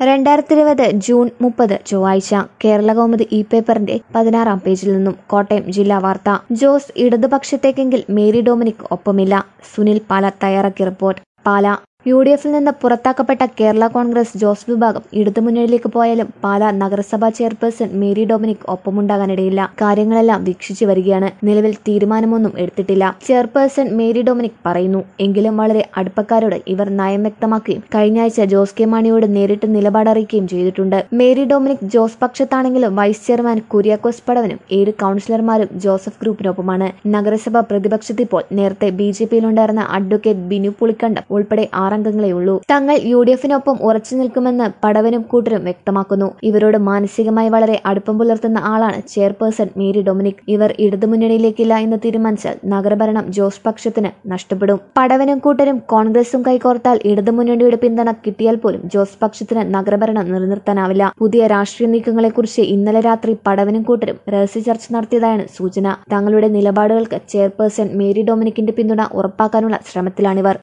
രണ്ടായിരത്തി ഇരുപത് ജൂൺ മുപ്പത് ചൊവ്വാഴ്ച കേരള കൗമുദി ഇ പേപ്പറിന്റെ പതിനാറാം പേജിൽ നിന്നും കോട്ടയം ജില്ലാ വാർത്ത ജോസ് ഇടതുപക്ഷത്തേക്കെങ്കിൽ മേരി ഡൊമിനിക് ഒപ്പമില്ല സുനിൽ പാല തയ്യാറാക്കിയ റിപ്പോർട്ട് പാല യു ഡി എഫിൽ നിന്ന് പുറത്താക്കപ്പെട്ട കേരള കോൺഗ്രസ് ജോസ് വിഭാഗം ഇടതുമുന്നണിയിലേക്ക് പോയാലും പാലാ നഗരസഭാ ചെയർപേഴ്സൺ മേരി ഡൊമിനിക് ഒപ്പമുണ്ടാകാനിടയില്ല കാര്യങ്ങളെല്ലാം വീക്ഷിച്ചു വരികയാണ് നിലവിൽ തീരുമാനമൊന്നും എടുത്തിട്ടില്ല ചെയർപേഴ്സൺ മേരി ഡൊമിനിക് പറയുന്നു എങ്കിലും വളരെ അടുപ്പക്കാരോട് ഇവർ നയം വ്യക്തമാക്കുകയും കഴിഞ്ഞ ആഴ്ച ജോസ് കെ മാണിയോട് നേരിട്ട് നിലപാടറിയിക്കുകയും ചെയ്തിട്ടുണ്ട് മേരി ഡൊമിനിക് ജോസ് പക്ഷത്താണെങ്കിലും വൈസ് ചെയർമാൻ കുര്യാക്കോസ് പടവനും ഏഴ് കൌൺസിലർമാരും ജോസഫ് ഗ്രൂപ്പിനൊപ്പമാണ് നഗരസഭ പ്രതിപക്ഷത്തിപ്പോൾ നേരത്തെ ബി ജെ പിയിലുണ്ടായിരുന്ന അഡ്വക്കേറ്റ് ബിനു പുളിക്കണ്ടം ഉൾപ്പെടെ ആറംഗങ്ങളേ ഉള്ളൂ തങ്ങൾ യു ഡി എഫിനൊപ്പം ഉറച്ചു നിൽക്കുമെന്ന് പടവനും കൂട്ടരും വ്യക്തമാക്കുന്നു ഇവരോട് മാനസികമായി വളരെ അടുപ്പം പുലർത്തുന്ന ആളാണ് ചെയർപേഴ്സൺ മേരി ഡൊമിനിക് ഇവർ ഇടതുമുന്നണിയിലേക്കില്ല എന്ന് തീരുമാനിച്ചാൽ നഗരഭരണം ജോസ് പക്ഷത്തിന് നഷ്ടപ്പെടും പടവനും കൂട്ടരും കോൺഗ്രസും കൈകോർത്താൽ ഇടതുമുന്നണിയുടെ പിന്തുണ കിട്ടിയാൽ പോലും ജോസ് പക്ഷത്തിന് നഗരഭരണം നിലനിർത്താനാവില്ല പുതിയ രാഷ്ട്രീയ നീക്കങ്ങളെക്കുറിച്ച് ഇന്നലെ രാത്രി പടവനും കൂട്ടരും രഹസ്യ ചർച്ച നടത്തിയതായാണ് സൂചന തങ്ങളുടെ നിലപാടുകൾക്ക് ചെയർപേഴ്സൺ മേരി ഡൊമിനിക്കിന്റെ പിന്തുണ ഉറപ്പാക്കാനുള്ള ശ്രമത്തിലാണിവർ